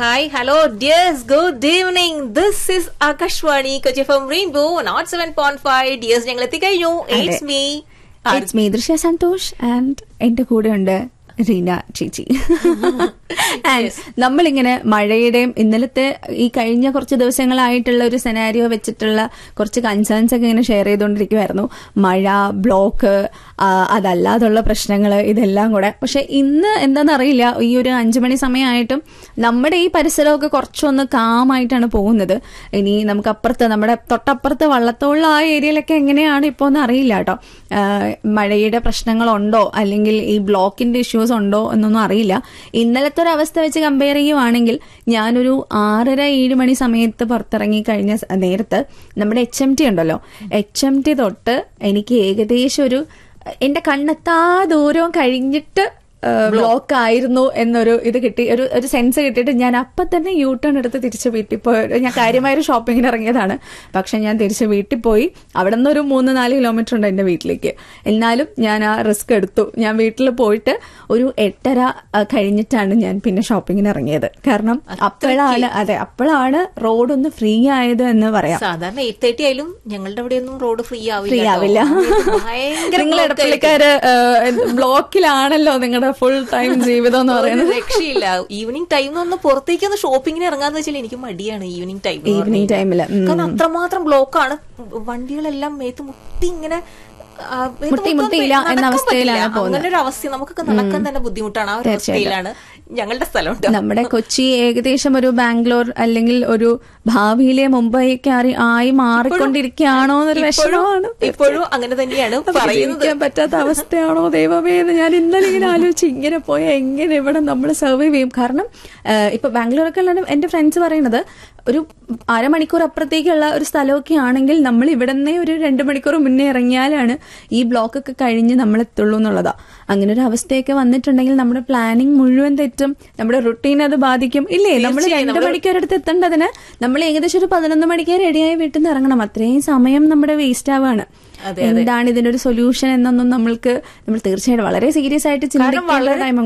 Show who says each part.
Speaker 1: Hi hello dears good evening this is Akashvani Kochi from rainbow nought seven point five dears ഞങ്ങൾ എത്തിക്കഴിഞ്ഞു it's me
Speaker 2: it's me ദൃശ്യ Santhosh and എന്റെ കൂടെ ഉണ്ട് റീന ചേച്ചി ആൻഡ് നമ്മളിങ്ങനെ മഴയുടെയും ഇന്നലത്തെ ഈ കഴിഞ്ഞ കുറച്ച് ദിവസങ്ങളായിട്ടുള്ള ഒരു സെനാരിയോ വെച്ചിട്ടുള്ള കുറച്ച് കൺസേൺസ് ഒക്കെ ഇങ്ങനെ ഷെയർ ചെയ്തുകൊണ്ടിരിക്കുമായിരുന്നു മഴ ബ്ലോക്ക് അതല്ലാതുള്ള പ്രശ്നങ്ങൾ ഇതെല്ലാം കൂടെ പക്ഷെ ഇന്ന് എന്താണെന്ന് അറിയില്ല ഈ ഒരു അഞ്ചു മണി സമയമായിട്ടും നമ്മുടെ ഈ പരിസരമൊക്കെ കുറച്ചൊന്ന് കാമായിട്ടാണ് പോകുന്നത് ഇനി നമുക്ക് അപ്പുറത്ത് നമ്മുടെ തൊട്ടപ്പുറത്ത് വള്ളത്തോളുള്ള ആ ഏരിയയിലൊക്കെ എങ്ങനെയാണ് ഇപ്പോൾ എന്ന് അറിയില്ല കേട്ടോ മഴയുടെ പ്രശ്നങ്ങളുണ്ടോ അല്ലെങ്കിൽ ഈ ബ്ലോക്കിന്റെ ഇഷ്യൂസ് ഉണ്ടോ എന്നൊന്നും അറിയില്ല ഇന്നലത്തെ ഒരു അവസ്ഥ വെച്ച് കമ്പയർ ചെയ്യുവാണെങ്കിൽ ഞാനൊരു ആറര ഏഴ് മണി സമയത്ത് പുറത്തിറങ്ങി കഴിഞ്ഞ സ- നേരത്ത് നമ്മുടെ എച്ച് എം ടി ഉണ്ടല്ലോ എച്ച് എം ടി തൊട്ട് എനിക്ക് ഏകദേശം ഒരു എന്റെ കണ്ണെത്താ ദൂരവും കഴിഞ്ഞിട്ട് ബ്ലോക്ക് ആയിരുന്നു എന്നൊരു ഇത് കിട്ടി ഒരു ഒരു സെൻസ് കിട്ടിയിട്ട് ഞാൻ അപ്പം തന്നെ യൂ ടേൺ എടുത്ത് തിരിച്ച് വീട്ടിൽ പോയി ഞാൻ കാര്യമായൊരു ഷോപ്പിങ്ങിന് ഇറങ്ങിയതാണ് പക്ഷെ ഞാൻ തിരിച്ച് വീട്ടിൽ പോയി അവിടെ നിന്ന് ഒരു മൂന്ന് നാല് കിലോമീറ്റർ ഉണ്ട് എന്റെ വീട്ടിലേക്ക് എന്നാലും ഞാൻ ആ റിസ്ക് എടുത്തു ഞാൻ വീട്ടിൽ പോയിട്ട് ഒരു എട്ടര ആ, കഴിഞ്ഞിട്ടാണ് ഞാൻ പിന്നെ ഷോപ്പിങ്ങിന് ഇറങ്ങിയത് കാരണം അപ്പോഴാണ് അതെ അപ്പോഴാണ് റോഡ് ഒന്ന് ഫ്രീ ആയത് എന്ന് പറയാം
Speaker 1: സാധാരണ എയ്റ്റ് തേർട്ടി ആയാലും ഞങ്ങളുടെ അവിടെ ഒന്നും റോഡ് ഫ്രീ ആവില്ല
Speaker 2: ഫ്രീ
Speaker 1: കേട്ടോ.
Speaker 2: ആവില്ല
Speaker 1: ഭയങ്കര
Speaker 2: നിങ്ങൾ
Speaker 1: block
Speaker 2: ഇടപ്പള്ളിക്കാര് ബ്ലോക്കിലാണല്ലോ നിങ്ങളുടെ ഫുൾ ടൈം ജീവിതം എന്ന്
Speaker 1: ഒരു
Speaker 2: പറയുന്നത്
Speaker 1: രക്ഷയില്ല ഈവനിങ് ടൈം ഒന്ന് പുറത്തേക്ക് ഒന്ന് ഷോപ്പിങ്ങിന് ഇറങ്ങാന്ന് വെച്ചാൽ എനിക്ക് മടിയാണ് ഈവനിങ് ടൈം
Speaker 2: ഈവനിങ് ടൈമില്
Speaker 1: കാരണം അത്രമാത്രം ബ്ലോക്കാണ് വണ്ടികളെല്ലാം മേത്ത് മുട്ടി ഇങ്ങനെ ആ, മേത്ത്
Speaker 2: മുട്ടി
Speaker 1: മൊത്തം
Speaker 2: മുട്ടിയില്ല
Speaker 1: നടക്കാൻ
Speaker 2: എന്ന അവസ്ഥയിലാണ്
Speaker 1: പറ്റില്ല.
Speaker 2: പോകുന്നത്.
Speaker 1: അങ്ങനെ ഒരു അവസ്ഥ നമുക്കൊക്കെ നടക്കാൻ തന്നെ ബുദ്ധിമുട്ടാണ് ആ ഒരു അവസ്ഥയിലാണ് ഞങ്ങളുടെ സ്ഥലം ട്ടോ.
Speaker 2: നമ്മുടെ കൊച്ചി ഏകദേശം ഒരു ബാംഗ്ലൂർ അല്ലെങ്കിൽ ഒരു ഭാവിയിലെ മുംബൈക്ക് ആയി- ആയി മാറിക്കൊണ്ടിരിക്കുകയാണോ എന്നൊരു
Speaker 1: ഇപ്പോഴും-
Speaker 2: വിഷമമാണ്
Speaker 1: ഇപ്പോഴും അങ്ങനെ തന്നെയാണ് പറയുന്നത്
Speaker 2: ജീവിക്കാൻ പറ്റാത്ത അവസ്ഥയാണോ ദൈവമേ എന്ന് ഞാൻ ഇന്നലെ ഇങ്ങനെ ആലോചിച്ച് ഇങ്ങനെ പോയാൽ എങ്ങനെ ഇവിടെ നമ്മൾ സർവൈവ് ചെയ്യും കാരണം ആ, ഇപ്പൊ ബാംഗ്ലൂരൊക്കെ ഉള്ള എന്റെ ഫ്രണ്ട്സ് പറയുന്നത് ഒരു അരമണിക്കൂർ അപ്പുറത്തേക്കുള്ള ഒരു സ്ഥലമൊക്കെ ആണെങ്കിൽ നമ്മൾ ഇവിടെ നിന്നേ ഒരു രണ്ട് മണിക്കൂർ മുന്നേ ഇറങ്ങിയാലാണ് ഈ ബ്ലോക്ക് ഒക്കെ കഴിഞ്ഞ് നമ്മൾ എത്തുള്ളൂ എന്നുള്ളതാ അങ്ങനെ ഒരു അവസ്ഥയൊക്കെ വന്നിട്ടുണ്ടെങ്കിൽ നമ്മുടെ പ്ലാനിങ് മുഴുവൻ തെറ്റും നമ്മുടെ റുട്ടീൻ അത് ബാധിക്കും ഇല്ലേ നമ്മൾ രണ്ട് മണിക്കൂറടുത്ത് എത്തേണ്ടതിന് നമ്മൾ ഏകദേശം ഒരു പതിനൊന്ന് മണിക്ക് റെഡിയായി വീട്ടിൽ നിന്ന് ഇറങ്ങണം അത്രയും സമയം നമ്മുടെ വേസ്റ്റ് ആവാണ് എന്താണ് ഇതിനൊരു സൊല്യൂഷൻ എന്നൊന്നും നമ്മൾക്ക് നമ്മൾ തീർച്ചയായിട്ടും വളരെ സീരിയസ് ആയിട്ട് ചിന്തിക്കേണ്ട ടൈം